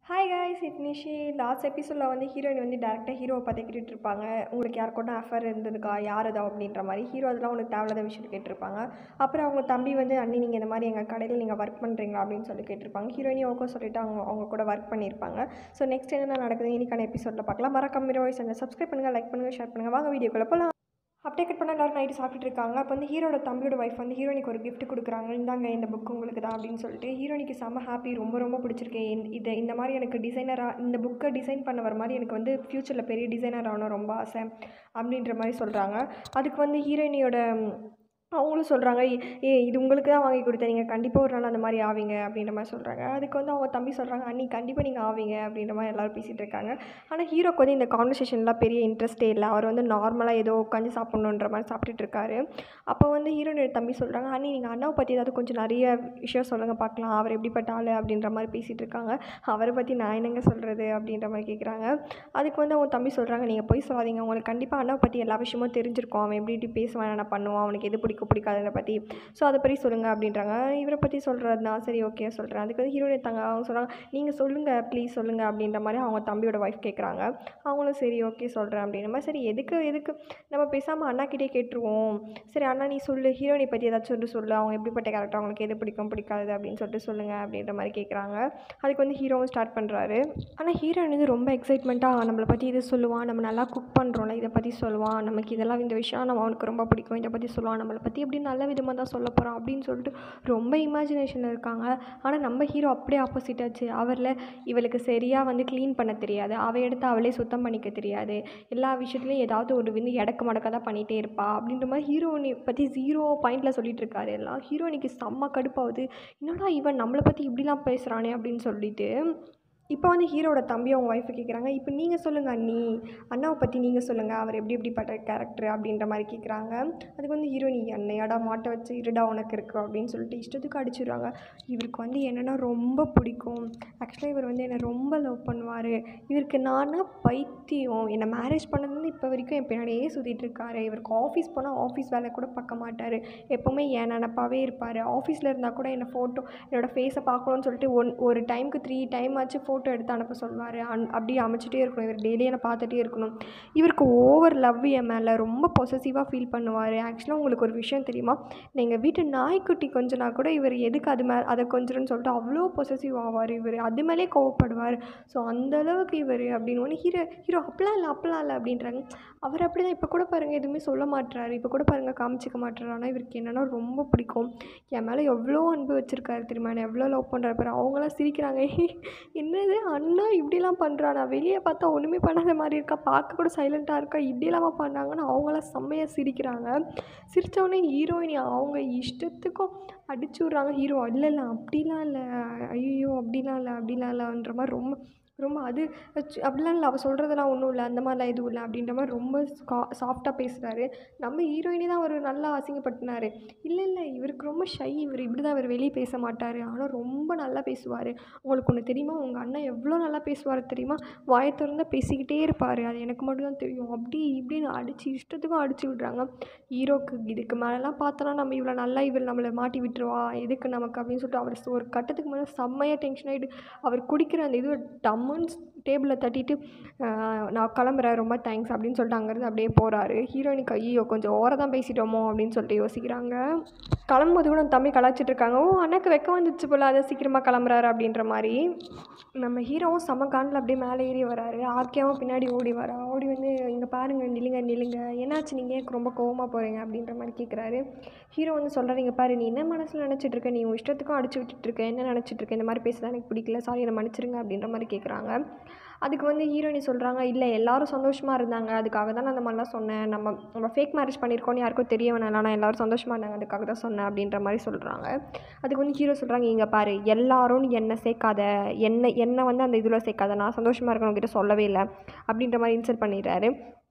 hi guys it Nishi last எபிசோடில் வந்து heroine வந்து டேரெக்டாக ஹீரோவை பார்த்து கேட்டுட்டு இருப்பாங்க உங்களுக்கு யாருக்கூட அஃபேர் இருந்திருக்கா யார் அதோ அப்படின்ற மாதிரி ஹீரோ அதெல்லாம் உனக்கு தேவையில்லாத விஷயம் கேட்டிருப்பாங்க அப்புறம் அவங்க தம்பி வந்து அண்ணி நீங்கள் இந்த மாதிரி எங்கள் கடையில் நீங்கள் ஒர்க் பண்ணுறீங்களா அப்படின்னு சொல்லி கேட்டிருப்பாங்க ஹீரோயினி ஓகே சொல்லிட்டு அவங்க அவங்க கூட ஒர்க் பண்ணியிருப்பாங்க ஸோ நெக்ஸ்ட் என்ன நடக்குது இன்னைக்கான எபிசோடில் பார்க்கலாம் மறக்காம ஹீரோ வாய்ஸ் சப்ஸ்கிரைப் பண்ணுங்கள் லைக் பண்ணுங்கள் ஷேர் பண்ணுங்கள் வாங்க வீடியோக்குள்ளே போகலாம் அப்படியே கட் பண்ண எல்லாரும் நைட்டு சாப்பிட்டுட்டு இருக்காங்க அப்போ வந்து ஹீரோட தம்பியோட ஒய்ஃப் வந்து ஹீரோனிக்கு ஒரு gift கொடுக்குறாங்க இந்தாங்க இந்த புக் உங்களுக்கு தான் அப்படின்னு சொல்லிட்டு ஹீரோனிக்கு செம்ம ஹாப்பி ரொம்ப ரொம்ப பிடிச்சிருக்கு இந்த- இதை இந்த மாதிரி எனக்கு டிசைனராக இந்த புக்கை டிசைன் பண்ண வர மாதிரி எனக்கு வந்து ஃப்யூச்சரில் பெரிய டிசைனர் ஆகணும் ரொம்ப ஆசை அப்படின்ற மாதிரி சொல்கிறாங்க அதுக்கு வந்து ஹீரோயினியோட அவங்களும் சொல்கிறாங்க ஏ இது உங்களுக்கு தான் வாங்கி கொடுத்தேன் நீங்கள் கண்டிப்பாக ஒரு நாள் அந்த மாதிரி ஆவீங்க அப்படின்ற மாதிரி சொல்கிறாங்க அதுக்கு வந்து அவங்க தம்பி சொல்கிறாங்க அண்ணி கண்டிப்பாக நீங்கள் ஆவீங்க அப்படின்ற மாதிரி எல்லாரும் பேசிகிட்டு இருக்காங்க ஆனால் ஹீரோக்கு வந்து இந்த கான்வர்சேஷன்லாம் பெரிய இன்ட்ரெஸ்ட்டே இல்லை அவர் வந்து நார்மலாக ஏதோ உட்காந்து சாப்பிட்ணுன்ற மாதிரி சாப்பிட்டுட்டு இருக்காரு அப்போ வந்து ஹீரோனோட தம்பி சொல்கிறாங்க அண்ணி நீங்கள் அண்ணாவை பற்றி ஏதாவது கொஞ்சம் நிறைய விஷயம் சொல்லுங்கள் பார்க்கலாம் அவர் எப்படிப்பட்ட ஆள் அப்படின்ற மாதிரி பேசிகிட்டு இருக்காங்க அவரை பற்றி நான் என்னங்க சொல்கிறது அப்படின்ற மாதிரி கேட்குறாங்க அதுக்கு வந்து அவங்க தம்பி சொல்கிறாங்க நீங்கள் போய் சொல்லாதீங்க உங்களுக்கு கண்டிப்பாக அண்ணாவை பற்றி எல்லா விஷயமும் தெரிஞ்சிருக்கும் அவன் எப்படி இப்படி பேசுவான் என்ன பண்ணுவான் அவனுக்கு எது பிடிக்கும் பிடிக்காததை பற்றி ஸோ அதை பற்றி சொல்லுங்கள் அப்படின்றாங்க இவரை பற்றி சொல்கிறதுனா சரி ஓகே சொல்கிறேன் அதுக்கு வந்து ஹீரோயின் தாங்க அவங்க சொல்கிறாங்க நீங்கள் சொல்லுங்கள் ப்ளீஸ் சொல்லுங்கள் அப்படின்ற மாதிரி அவங்க தம்பியோட ஒய்ஃப் கேட்குறாங்க அவங்களும் சரி ஓகே சொல்கிறேன் அப்படின்ற மாதிரி சரி எதுக்கு எதுக்கு நம்ம பேசாமல் அண்ணாக்கிட்டே கேட்டுருவோம் சரி அண்ணா நீ சொல்லு ஹீரோயினை பற்றி ஏதாச்சும் ஒன்று சொல்லு அவங்க எப்படிப்பட்ட கேரக்டர் அவங்களுக்கு எது பிடிக்கும் பிடிக்காது அப்படின்னு சொல்லிட்டு சொல்லுங்கள் அப்படின்ற மாதிரி கேட்குறாங்க அதுக்கு வந்து ஹீரோவும் ஸ்டார்ட் பண்ணுறாரு ஆனால் ஹீரோயின் வந்து ரொம்ப எக்ஸைட்மெண்ட்டாக நம்மளை பற்றி இது சொல்லுவான் நம்ம நல்லா குக் பண்ணுறோம்ல இதை பற்றி சொல்லுவான் நமக்கு இதெல்லாம் இந்த விஷயம் நம்ம அவனுக்கு ரொம்ப பிடிக்கும் இதை பற்றி சொல்லுவான் நம்மளை பற்றி எப்படி நல்ல விதமாக தான் சொல்ல போகிறான் அப்படின்னு சொல்லிட்டு ரொம்ப இமேஜினேஷனில் இருக்காங்க ஆனால் நம்ம ஹீரோ அப்படியே ஆப்போசிட் ஆச்சு அவரில் இவளுக்கு சரியாக வந்து க்ளீன் பண்ண தெரியாது அவள் எடுத்து அவளே சுத்தம் பண்ணிக்க தெரியாது எல்லா விஷயத்துலையும் ஏதாவது ஒரு வந்து இடக்கு மடக்க தான் பண்ணிகிட்டே இருப்பா அப்படின்ற மாதிரி ஹீரோயினி பற்றி ஜீரோ பாயிண்டில் சொல்லிட்டு இருக்காரு எல்லாம் ஹீரோயினிக்கு செம்ம கடுப்பாகுது என்னடா இவன் நம்மளை பற்றி இப்படிலாம் பேசுகிறானே அப்படின்னு சொல்லிட்டு இப்போ வந்து ஹீரோட தம்பி அவங்க ஒய்ஃபு கேட்குறாங்க இப்போ நீங்கள் சொல்லுங்கள் அண்ணி அண்ணாவை பற்றி நீங்கள் சொல்லுங்கள் அவர் எப்படி எப்படிப்பட்ட கேரக்டர் அப்படின்ற மாதிரி கேட்குறாங்க அதுக்கு வந்து ஹீரோனி அண்ணையாடா மாட்ட வச்சு இருடா உனக்கு இருக்கு அப்படின்னு சொல்லிட்டு இஷ்டத்துக்கு அடிச்சிடுறாங்க இவருக்கு வந்து என்னென்னா ரொம்ப பிடிக்கும் ஆக்சுவலாக இவர் வந்து என்னை ரொம்ப லவ் பண்ணுவார் இவருக்கு நானா பைத்தியம் என்னை மேரேஜ் பண்ணதுலேருந்து இப்போ வரைக்கும் என் பின்னாடியே சுற்றிட்டு இருக்காரு இவருக்கு ஆஃபீஸ் போனால் ஆஃபீஸ் வேலை கூட பார்க்க மாட்டார் எப்போவுமே என் நினப்பாவே இருப்பார் ஆஃபீஸில் இருந்தால் கூட என்னை ஃபோட்டோ என்னோடய ஃபேஸை பார்க்கணும்னு சொல்லிட்டு ஒன் ஒரு டைமுக்கு த்ரீ டைம் ஆச்சு ஃபோட்டோ எடுத்து அனுப்ப சொல்வார் அன் அப்படியே அமைச்சிட்டே இருக்கணும் இவர் டெய்லி என்னை பார்த்துட்டே இருக்கணும் இவருக்கு ஓவர் லவ் என் மேலே ரொம்ப பொசசிவாக ஃபீல் பண்ணுவார் ஆக்சுவலாக உங்களுக்கு ஒரு விஷயம் தெரியுமா எங்கள் வீட்டு நாய்க்குட்டி கொஞ்சனா கூட இவர் எதுக்கு அது மே அதை கொஞ்சம்னு சொல்லிட்டு அவ்வளோ பொசசிவ் ஆவார் இவர் அது மேலே கோவப்படுவார் ஸோ அந்த அளவுக்கு இவர் அப்படின்னு ஒன்று ஹீரோ ஹீரோ அப்பலாம் இல்லை அப்பலாம் இல்லை அப்படின்றாங்க அவர் அப்படி தான் இப்போ கூட பாருங்கள் எதுவுமே சொல்ல மாட்டுறாரு இப்போ கூட பாருங்கள் காமிச்சிக்க மாட்டுறாரு ஆனால் இவருக்கு என்னென்னா ரொம்ப பிடிக்கும் என் மேலே எவ்வளோ அன்பு வச்சுருக்காரு தெரியுமா என்ன எவ்வளோ லவ் பண்ணுறாரு பாரு அவங்களாம் சிரிக்கிறாங்க என்னது அண்ணா இப்படிலாம் பண்ணுறானா வெளியே பார்த்தா ஒன்றுமே பண்ணாத மாதிரி இருக்கா பார்க்க கூட சைலண்ட்டாக இருக்கா இப்படிலாமா பண்ணாங்கன்னு அவங்களாம் செம்மையாக சிரிக்கிறாங்க சிரித்தோடனே ஹீரோயினி அவங்க இஷ்டத்துக்கும் அடிச்சு விட்றாங்க ஹீரோ இல்லை இல்லை அப்படிலாம் இல்லை ஐயோ அப்படிலாம் இல்லை அப்படிலாம் இல்லைன்ற மாதிரி ரொம்ப ரொம்ப அது அச்~ அப்படிலாம் இல்லை அவள் சொல்கிறதெல்லாம் ஒன்றும் இல்லை அந்த மாதிரிலாம் எதுவும் இல்லை அப்படின்ற மாதிரி ரொம்ப ஸ்கா சாஃப்டாக பேசுகிறாரு நம்ம ஹீரோயினி தான் அவர் நல்லா அசிங்கப்படுத்தினாரு இல்லை இல்லை இவருக்கு ரொம்ப ஷை இவர் இப்படி தான் இவர் வெளியே பேச மாட்டார் ஆனால் ரொம்ப நல்லா பேசுவார் உங்களுக்கு ஒன்று தெரியுமா உங்கள் அண்ணன் எவ்வளோ நல்லா பேசுவார் தெரியுமா வாயை திறந்து பேசிக்கிட்டே இருப்பார் அது எனக்கு மட்டும் தான் தெரியும் அப்படி இப்படின்னு அடித்து இஷ்டத்துக்கும் அடிச்சு விட்றாங்க ஹீரோக்கு இதுக்கு மேலெலாம் பார்த்தோன்னா நம்ம இவ்வளோ நல்லா இவர் நம்மளை மாட்டி விட்டுருவா எதுக்கு நமக்கு அப்படின்னு சொல்லிட்டு அவர் ஒரு கட்டத்துக்கு மேலே செம்மையாக டென்ஷன் ஆகிட்டு அவர் குடிக்கிற அந்த இது டம்முன்னு டேபிளில் தட்டிட்டு "ஆஹ், நான் கிளம்புறேன் ரொம்ப தேங்க்ஸ் அப்படின்னு சொல்லிட்டு அங்கேருந்து அப்படியே போகிறாரு ஹீரோயினுக்கு ஐயோ கொஞ்சம் ஓர தான் பேசிட்டோமோ அப்படின்னு சொல்லிட்டு யோசிக்கிறாங்க கிளம்பும்போது கூட தம்பி கலாய்ச்சிட்டு இருக்காங்க ஓ அண்ணாக்கு வெக்க வந்துச்சு போல் அதை சீக்கிரமாக கிளம்புறாரு அப்படின்ற மாதிரி நம்ம ஹீரோவும் செம காண்டில் அப்படியே மேலே ஏறி வராரு ஆர்கேவும் பின்னாடி ஓடி வரா ஓடி வந்து இங்கே பாருங்க நில்லுங்க நில்லுங்க என்னாச்சு நீங்கள் ஏன் ரொம்ப கோவமாக போகிறீங்க அப்படின்ற மாதிரி கேட்குறாரு ஹீரோ வந்து சொல்கிறாரு இங்கே பாரு நீ என்ன மனசில் நினச்சிட்டு இருக்க நீ உன் இஷ்டத்துக்கும் அடிச்சு விட்டுட்டு இருக்க என்ன நினச்சிட்டு இருக்க இந்த மாதிரி பேசுறது எனக்கு பிடிக்கல சாரி என்னை மன்னிச்சிருங்க அப்படின்ற மாதிரி கேட்குறாங்க அதுக்கு வந்து ஹீரோயினி சொல்கிறாங்க இல்லை எல்லாரும் சந்தோஷமாக இருந்தாங்க அதுக்காக தான் நான் அந்த மாதிரிலாம் சொன்னேன் நம்ம நம்ம ஃபேக் மேரேஜ் பண்ணியிருக்கோம்னு யாருக்கும் தெரிய வேணாம் ஆனால் எல்லாரும் சந்தோஷமாக இருந்தாங்க அதுக்காக தான் சொன்னேன் அப்படின்ற மாதிரி சொல்கிறாங்க அதுக்கு வந்து ஹீரோ சொல்கிறாங்க இங்கே பாரு எல்லாரும் என்னை சேர்க்காத என்னை என்னை வந்து அந்த இதில் சேர்க்காத நான் சந்தோஷமாக இருக்கணும் கிட்ட சொல்லவே இல்லை அப்படின்ற மாதிரி இன்சல்ட் பண்ணிடுறாரு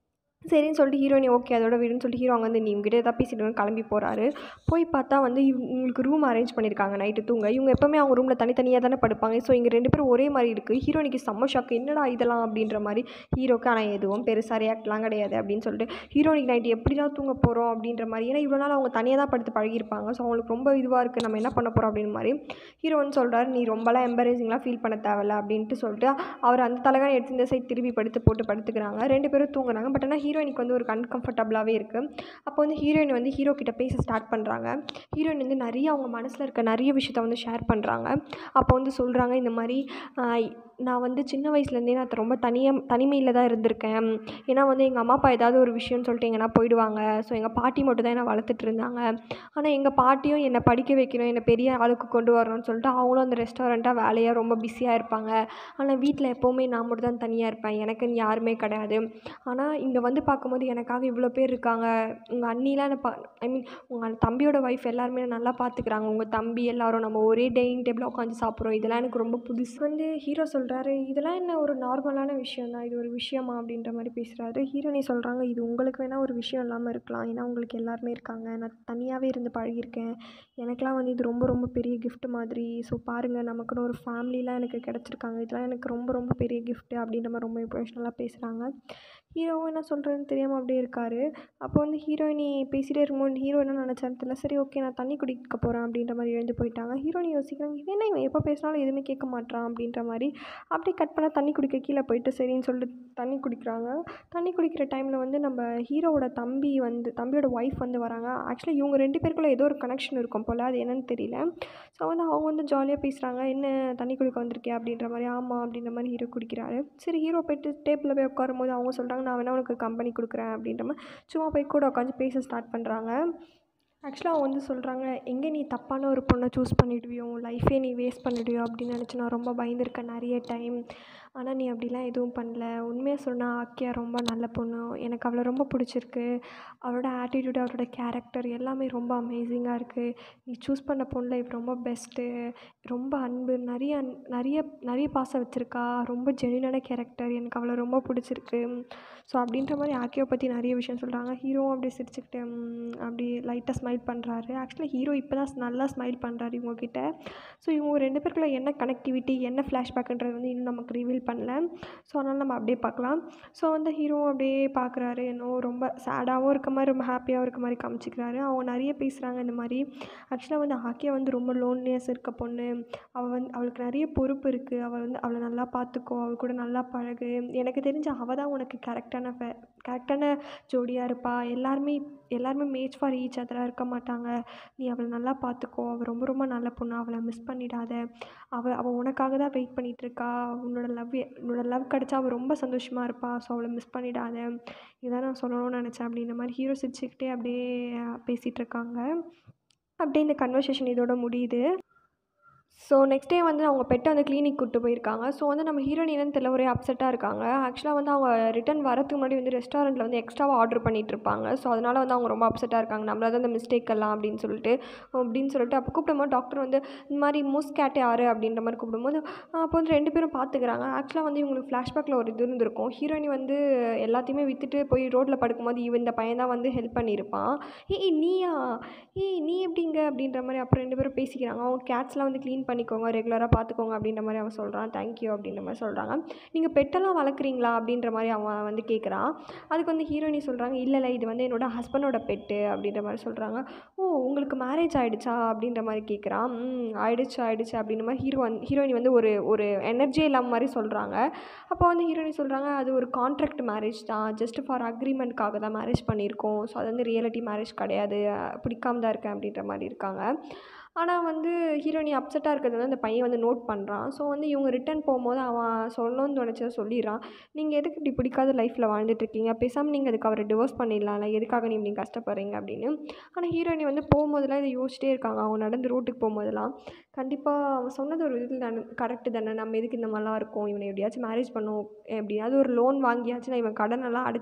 சரின்னு சொல்லிட்டு ஹீரோயினி ஓகே அதோட விடுன்னு சொல்லிட்டு ஹீரோ அங்கே வந்து நீ இவங்ககிட்ட எதாவது பேசிட்டு வந்து கிளம்பி போகிறாரு போய் பார்த்தா வந்து இவங்க இவங்களுக்கு ரூம் அரேஞ்ச் பண்ணியிருக்காங்க நைட்டு தூங்க இவங்க எப்போவுமே அவங்க ரூமில் தனித்தனியாக தானே படுப்பாங்க ஸோ இங்கே ரெண்டு பேரும் ஒரே மாதிரி இருக்குது ஹீரோனிக்கு செம்ம ஷாக் என்னடா இதெல்லாம் அப்படின்ற மாதிரி ஹீரோக்கு ஆனால் எதுவும் பெருசாக ரியாக்ட்லாம் கிடையாது அப்படின்னு சொல்லிட்டு ஹீரோனிக்கு நைட்டு எப்படிலாம் தூங்க போகிறோம் அப்படின்ற மாதிரி ஏன்னா இவ்வளோ நாள் அவங்க தனியாக தான் படுத்து பழகியிருப்பாங்க ஸோ அவங்களுக்கு ரொம்ப இதுவாக இருக்குது நம்ம என்ன பண்ண போகிறோம் அப்படின்னு மாதிரி ஹீரோ வந்து சொல்கிறாரு நீ ரொம்பலாம் எம்பரேசிங்லாம் ஃபீல் பண்ண தேவையில்ல அப்படின்ட்டு சொல்லிட்டு அவர் அந்த தலைகாணி எடுத்து இந்த சைட் திருப்பி படுத்து போட்டு படுத்துக்கிறாங்க ரெண்டு பேரும் தூங்குறாங்க பட் ஆனால் ஹீரோயினுக்கு வந்து ஒரு அன்கம்ஃபர்டபுளாகவே இருக்குது அப்போ வந்து ஹீரோயின் வந்து ஹீரோ கிட்ட பேச ஸ்டார்ட் பண்ணுறாங்க ஹீரோயின் வந்து நிறைய அவங்க மனசில் இருக்க நிறைய விஷயத்த வந்து ஷேர் பண்ணுறாங்க அப்போ வந்து சொல்கிறாங்க இந்த மாதிரி ஆஹ் நான் வந்து சின்ன வயசுலேருந்தே நான் ரொம்ப தனியாக தனிமையில் தான் இருந்திருக்கேன் ஏன்னா வந்து எங்கள் அம்மா அப்பா ஏதாவது ஒரு விஷயம்னு சொல்லிட்டு எங்கன்னா போயிடுவாங்க ஸோ எங்கள் பாட்டி மட்டும் தான் என்னை வளர்த்துட்டு இருந்தாங்க ஆனால் எங்கள் பாட்டியும் என்னை படிக்க வைக்கணும் என்னை பெரிய ஆளுக்கு கொண்டு வரணும்னு சொல்லிட்டு அவங்களும் அந்த ரெஸ்டாரண்ட்டாக வேலையாக ரொம்ப பிஸியாக இருப்பாங்க ஆனால் வீட்டில் எப்போவுமே நான் மட்டும் தான் தனியாக இருப்பேன் எனக்குன்னு யாருமே கிடையாது ஆனால் இங்கே வந்து பார்க்கும்போது எனக்காக இவ்வளோ பேர் இருக்காங்க உங்கள் அண்ணிலாம் என்னை பா ஐ மீன் உங்கள் தம்பியோட ஒய்ஃப் எல்லாருமே என்னை நல்லா பார்த்துக்கிறாங்க உங்கள் தம்பி எல்லாரும் நம்ம ஒரே டைனிங் டேபிளில் உட்காந்து சாப்பிட்றோம் இதெல்லாம் எனக்கு ரொம்ப புதுசு வந்து ஹீரோ சொல்கிறாரு இதெல்லாம் என்ன ஒரு நார்மலான விஷயம் தான் இது ஒரு விஷயமா அப்படின்ற மாதிரி பேசுகிறாரு ஹீரோனி சொல்கிறாங்க இது உங்களுக்கு வேணால் ஒரு விஷயம் இல்லாமல் இருக்கலாம் ஏன்னா உங்களுக்கு எல்லாருமே இருக்காங்க நான் தனியாகவே இருந்து பழகியிருக்கேன் எனக்கெலாம் வந்து இது ரொம்ப ரொம்ப பெரிய gift மாதிரி ஸோ பாருங்கள் நமக்குன்னு ஒரு ஃபேமிலிலாம் எனக்கு கிடச்சிருக்காங்க இதெல்லாம் எனக்கு ரொம்ப ரொம்ப பெரிய gift அப்படின்ற மாதிரி ரொம்ப எமோஷ்னலாக பேசுகிறாங்க ஹீரோவும் என்ன சொல்கிறதுன்னு தெரியாமல் அப்படியே இருக்கார் அப்போ வந்து ஹீரோயினி பேசிகிட்டே இருக்கும்போது ஹீரோ என்ன நினச்சாரு தெரியல சரி ஓகே நான் தண்ணி குடிக்க போகிறேன் அப்படின்ற மாதிரி எழுந்து போயிட்டாங்க ஹீரோயினி யோசிக்கிறாங்க இது என்ன இவன் எப்போ பேசினாலும் எதுவுமே கேட்க மாட்றான் அப்படின்ற மாதிரி அப்படியே கட் பண்ணால் தண்ணி குடிக்க கீழே போயிட்டு சரின்னு சொல்லிட்டு தண்ணி குடிக்கிறாங்க தண்ணி குடிக்கிற டைமில் வந்து நம்ம ஹீரோவோட தம்பி வந்து தம்பியோட ஒய்ஃப் வந்து வராங்க ஆக்சுவலாக இவங்க ரெண்டு பேருக்குள்ளே ஏதோ ஒரு கனெக்ஷன் இருக்கும் போல் அது என்னன்னு தெரியல ஸோ வந்து அவங்க வந்து ஜாலியாக பேசுகிறாங்க என்ன தண்ணி குடிக்க வந்திருக்கியா அப்படின்ற மாதிரி ஆமாம் அப்படின்ற மாதிரி ஹீரோ குடிக்கிறாரு சரி ஹீரோ போயிட்டு டேபிளில் போய் உட்காரும் போது அவங்க சொல்கிறாங்க நான் வேணா உனக்கு கம்பெனி கொடுக்குறேன் அப்படின்ற மாதிரி சும்மா போய் கூட உட்காந்து பேச ஸ்டார்ட் பண்ணுறாங்க ஆக்சுவலாக அவங்க வந்து சொல்கிறாங்க எங்கே நீ தப்பான ஒரு பொண்ணை சூஸ் பண்ணிடுவியோ உன் லைஃபே நீ வேஸ்ட் பண்ணிடுவியோ அப்படின்னு நினச்சி நான் ரொம்ப பயந்துருக்கேன் நிறைய டைம் ஆனால் நீ அப்படிலாம் எதுவும் பண்ணல உண்மையாக சொன்னால் ஆக்கியா ரொம்ப நல்ல பொண்ணு எனக்கு அவளை ரொம்ப பிடிச்சிருக்கு அவளோட ஆட்டிடியூட் அவளோட கேரக்டர் எல்லாமே ரொம்ப அமேசிங்காக இருக்குது நீ சூஸ் பண்ண பொண்ணு லைஃப் ரொம்ப பெஸ்ட்டு ரொம்ப அன்பு நிறைய அன் நிறைய நிறைய பாசம் வச்சுருக்கா ரொம்ப ஜெனியூனான கேரக்டர் எனக்கு அவளை ரொம்ப பிடிச்சிருக்கு ஸோ அப்படின்ற மாதிரி ஆக்கியோவை பற்றி நிறைய விஷயம் சொல்கிறாங்க ஹீரோவும் அப்படியே சிரிச்சுக்கிட்டு ம், அப்படி லைட்டாக ஸ்மைல் பண்ணுறாரு ஆக்சுவலாக ஹீரோ இப்போ தான் நல்லா ஸ்மைல் பண்ணுறாரு இவங்கக்கிட்ட ஸோ இவங்க ரெண்டு பேருக்குள்ள என்ன கனெக்டிவிட்டி என்ன ஃப்ளாஷ்பேக்குன்றது வந்து இன்னும் நமக்கு ரிவீல் பண்ணல ஸோ அதனால் நம்ம அப்படியே பார்க்கலாம் ஸோ வந்து ஹீரோவும் அப்படியே பார்க்குறாரு இன்னும் ரொம்ப சேடாகவும் இருக்க மாதிரி ரொம்ப ஹாப்பியாகவும் இருக்க மாதிரி காமிச்சிக்கிறாரு அவங்க நிறைய பேசுகிறாங்க இந்த மாதிரி ஆக்சுவலாக வந்து ஆக்கியா வந்து ரொம்ப லோன்லியஸ் இருக்க பொண்ணு அவள் வந்து அவளுக்கு நிறைய பொறுப்பு இருக்குது அவள் வந்து அவளை நல்லா பார்த்துக்கோ அவள் கூட நல்லா பழகு எனக்கு தெரிஞ்ச அவள் தான் உனக்கு கரெக்டான ஃபே கரெக்டான ஜோடியாக இருப்பா எல்லாருமே எல்லாருமே மேட்ச் ஃபார் ஈச் அதராக இருக்க மாட்டாங்க நீ அவளை நல்லா பார்த்துக்கோ அவள் ரொம்ப ரொம்ப நல்ல பொண்ணு அவளை மிஸ் பண்ணிடாத அவள் அவள் உனக்காக தான் வெயிட் பண்ணிகிட்டு இருக்கா உன்னோட லவ் உன்னோட லவ் கிடச்சா அவள் ரொம்ப சந்தோஷமாக இருப்பா ஸோ அவளை மிஸ் பண்ணிடாத இதான் நான் சொல்லணும்னு நினச்சேன் அப்படின்ற மாதிரி ஹீரோ சிரிச்சுக்கிட்டே அப்படியே பேசிகிட்டு இருக்காங்க அப்படியே இந்த கன்வர்சேஷன் இதோட முடியுது ஸோ நெக்ஸ்ட் டே வந்து அவங்க பெட்டை வந்து கிளினிக் கூப்பிட்டு போயிருக்காங்க ஸோ வந்து நம்ம ஹீரோயின் என்னன்னு தெரியல ஒரே அப்செட்டாக இருக்காங்க ஆக்சுவலாக வந்து அவங்க ரிட்டன் வரதுக்கு முன்னாடி வந்து ரெஸ்டாரண்ட்டில் வந்து எக்ஸ்ட்ராவாக ஆர்டர் பண்ணிட்டு இருப்பாங்க ஸோ அதனால் வந்து அவங்க ரொம்ப அப்செட்டாக இருக்காங்க நம்மள தான் இந்த மிஸ்டேக் எல்லாம் அப்படின்னு சொல்லிட்டு அப்படின்னு சொல்லிட்டு அப்போ கூப்பிடும்போது டாக்டர் வந்து இந்த மாதிரி மூஸ் கேட் யார் அப்படின்ற மாதிரி கூப்பிடும்போது அப்போ வந்து ரெண்டு பேரும் பார்த்துக்கிறாங்க ஆக்சுவலாக வந்து இவங்களுக்கு ஃப்ளாஷ்பேக்கில் ஒரு இது இருந்திருக்கும் ஹீரோயினி வந்து எல்லாத்தையுமே விற்றுட்டு போய் ரோட்டில் படுக்கும்போது இவன் இந்த பையன் தான் வந்து ஹெல்ப் பண்ணியிருப்பான் ஏய் நீயா ஏய் நீ எப்படிங்க அப்படின்ற மாதிரி அப்புறம் ரெண்டு பேரும் பேசிக்கிறாங்க அவங்க கேட்ஸ்லாம் வந்து க்ளீன் பண்ணிக்கோங்க ரெகுலராக பார்த்துக்கோங்க அப்படின்ற மாதிரி அவன் சொல்கிறான் தேங்க்யூ அப்படின்ற மாதிரி சொல்கிறாங்க நீங்கள் பெட்டெல்லாம் வளர்க்குறீங்களா அப்படின்ற மாதிரி அவன் வந்து கேட்குறான் அதுக்கு வந்து ஹீரோயினி சொல்கிறாங்க இல்லை இல்லை இது வந்து என்னோட ஹஸ்பண்டோட பெட்டு அப்படின்ற மாதிரி சொல்கிறாங்க ஓ உங்களுக்கு மேரேஜ் ஆகிடுச்சா அப்படின்ற மாதிரி கேட்குறான் ம் ஆயிடுச்சு ஆயிடுச்சு அப்படின்ற மாதிரி ஹீரோ வந்து ஹீரோயினி வந்து ஒரு ஒரு எனர்ஜி இல்லாம மாதிரி சொல்கிறாங்க அப்போ வந்து ஹீரோயினி சொல்கிறாங்க அது ஒரு கான்ட்ராக்ட் மேரேஜ் தான் ஜஸ்ட் ஃபார் அக்ரிமெண்ட்காக தான் மேரேஜ் பண்ணியிருக்கோம் ஸோ அது வந்து ரியாலிட்டி மேரேஜ் கிடையாது பிடிக்காம தான் இருக்கேன் அப்படின்ற மாதிரி இருக்காங்க ஆனால் வந்து ஹீரோயினி அப்செட்டாக இருக்கிறது வந்து அந்த பையன் வந்து நோட் பண்ணுறான் ஸோ வந்து இவங்க ரிட்டன் போகும்போது அவன் சொல்லணும்னு தோணுச்சதை சொல்லிடுறான் நீங்கள் எதுக்கு இப்படி பிடிக்காத லைஃப்பில் வாழ்ந்துட்டுருக்கீங்க பேசாமல் நீங்கள் அதுக்கு அவரை டிவோர்ஸ் பண்ணிடலாம்ல எதுக்காக நீ இப்படி கஷ்டப்படுறீங்க அப்படின்னு ஆனால் ஹீரோயினி வந்து போகும்போதெல்லாம் இதை யோசிச்சிட்டே இருக்காங்க அவங்க நடந்து ரோட்டுக்கு போகும்போதெல்லாம் கண்டிப்பாக அவன் சொன்னது ஒரு இதில் தானே கரெக்டு தானே நம்ம எதுக்கு இந்த மாதிரிலாம் இருக்கோம் இவனை எப்படியாச்சும் மேரேஜ் பண்ணுவோம் எப்படியாவது ஒரு லோன் வாங்கியாச்சும் நான் இவன் கடனெல்லாம் அடை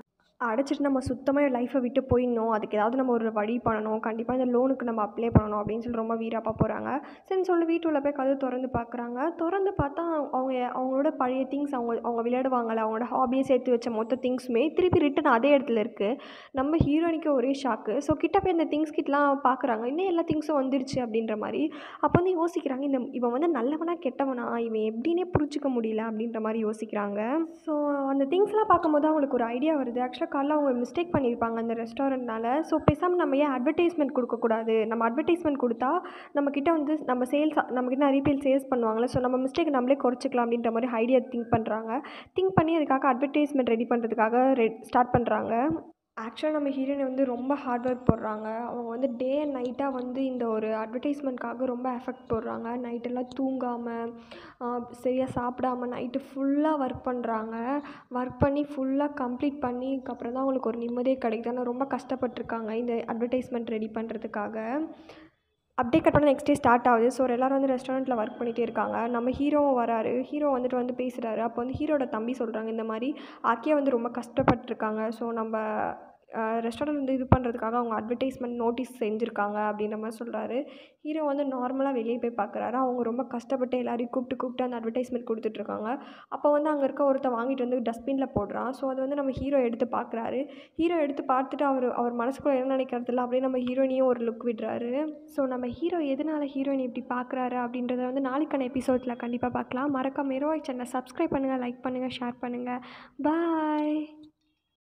அடைச்சிட்டு நம்ம சுத்தமாக லைஃப்பை விட்டு போயிடணும் அதுக்கு ஏதாவது நம்ம ஒரு வழி பண்ணணும் கண்டிப்பாக இந்த லோனுக்கு நம்ம அப்ளை பண்ணணும் அப்படின்னு சொல்லி ரொம்ப வீராப்பாக போகிறாங்க சரின்னு சொல்லி வீட்டுள்ள போய் கதவு திறந்து பார்க்குறாங்க திறந்து பார்த்தா அவங்க அவங்களோட பழைய திங்ஸ் அவங்க அவங்க விளையாடுவாங்கள்ல அவங்களோட ஹாபியை சேர்த்து வச்ச மொத்த திங்ஸுமே திருப்பி ரிட்டன் அதே இடத்துல இருக்குது நம்ம ஹீரோயினுக்கு ஒரே ஷாக்கு ஸோ கிட்ட போய் இந்த திங்ஸ் கிட்டலாம் பார்க்குறாங்க இன்னும் எல்லா திங்ஸும் வந்துருச்சு அப்படின்ற மாதிரி அப்போ வந்து யோசிக்கிறாங்க இந்த இவன் வந்து நல்லவனா கெட்டவனா இவன் எப்படின்னே புரிஞ்சிக்க முடியல அப்படின்ற மாதிரி யோசிக்கிறாங்க ஸோ அந்த திங்ஸ்லாம் பார்க்கும்போது அவங்களுக்கு ஒரு ஐடியா வருது ஆக்சுவலாக காலைல அவங்க மிஸ்டேக் பண்ணியிருப்பாங்க அந்த ரெஸ்டாரண்ட்னால ஸோ பேசாமல் நம்ம ஏன் அட்வர்டைஸ்மெண்ட் கொடுக்கக்கூடாது நம்ம அட்வர்டைஸ்மெண்ட் கொடுத்தா நம்மக்கிட்ட வந்து நம்ம சேல்ஸ் நம்மக்கிட்ட நிறைய பேர் சேல்ஸ் பண்ணுவாங்கள்ல ஸோ நம்ம மிஸ்டேக் நம்மளே குறைச்சிக்கலாம் அப்படின்ற மாதிரி ஐடியா திங்க் பண்ணுறாங்க திங்க் பண்ணி அதுக்காக அட்வர்டைஸ்மெண்ட் ரெடி பண்ணுறதுக்காக ரெ ஸ்டார்ட் பண்ணுறாங்க ஆக்சுவலாக நம்ம ஹீரோயின் வந்து ரொம்ப ஹார்ட் ஒர்க் போடுறாங்க அவங்க வந்து டே அண்ட் நைட்டாக வந்து இந்த ஒரு அட்வர்டைஸ்மெண்ட்காக ரொம்ப எஃபெக்ட் போடுறாங்க நைட்டெல்லாம் தூங்காமல் சரியாக சாப்பிடாம நைட்டு ஃபுல்லாக ஒர்க் பண்ணுறாங்க ஒர்க் பண்ணி ஃபுல்லாக கம்ப்ளீட் பண்ணிக்கப்புறம் தான் அவங்களுக்கு ஒரு நிம்மதியே கிடைக்குது ஆனால் ரொம்ப கஷ்டப்பட்டிருக்காங்க இந்த அட்வர்டைஸ்மெண்ட் ரெடி பண்ணுறதுக்காக அப்படியே கட் பண்ண நெக்ஸ்ட் டே ஸ்டார்ட் ஆகுது ஸோ எல்லோரும் வந்து ரெஸ்டாரண்ட்டில் ஒர்க் பண்ணிகிட்டே இருக்காங்க நம்ம ஹீரோவும் வராரு ஹீரோ வந்துட்டு வந்து பேசுகிறாரு அப்போ வந்து ஹீரோட தம்பி சொல்கிறாங்க இந்த மாதிரி ஆக்கியா வந்து ரொம்ப கஷ்டப்பட்டிருக்காங்க ஸோ நம்ம ரெஸ்டாரண்ட் வந்து இது பண்ணுறதுக்காக அவங்க அட்வர்டைஸ்மெண்ட் நோட்டீஸ் செஞ்சுருக்காங்க அப்படின்ற மாதிரி சொல்கிறாரு ஹீரோ வந்து நார்மலாக வெளியே போய் பார்க்குறாரு அவங்க ரொம்ப கஷ்டப்பட்டு எல்லாரையும் கூப்பிட்டு கூப்பிட்டு அந்த அட்வர்டைஸ்மெண்ட் கொடுத்துட்ருக்காங்க அப்போ வந்து அங்கே இருக்க ஒருத்தன் வாங்கிட்டு வந்து டஸ்ட்பினில் போடுறான் ஸோ அது வந்து நம்ம ஹீரோ எடுத்து பார்க்குறாரு ஹீரோ எடுத்து பார்த்துட்டு அவர் அவர் மனசுக்குள்ளே என்ன நினைக்கிறதில்ல அப்படியே நம்ம ஹீரோயினையும் ஒரு லுக் விடுறாரு ஸோ நம்ம ஹீரோ எதனால் ஹீரோயின் இப்படி பார்க்குறாரு அப்படின்றத வந்து நாளைக்கான எபிசோட்ஸில் கண்டிப்பாக பார்க்கலாம் மறக்காம ஹீரோய் சேனலை சப்ஸ்கிரைப் பண்ணுங்கள் லைக் பண்ணுங்கள் ஷேர் பண்ணுங்கள் பாய்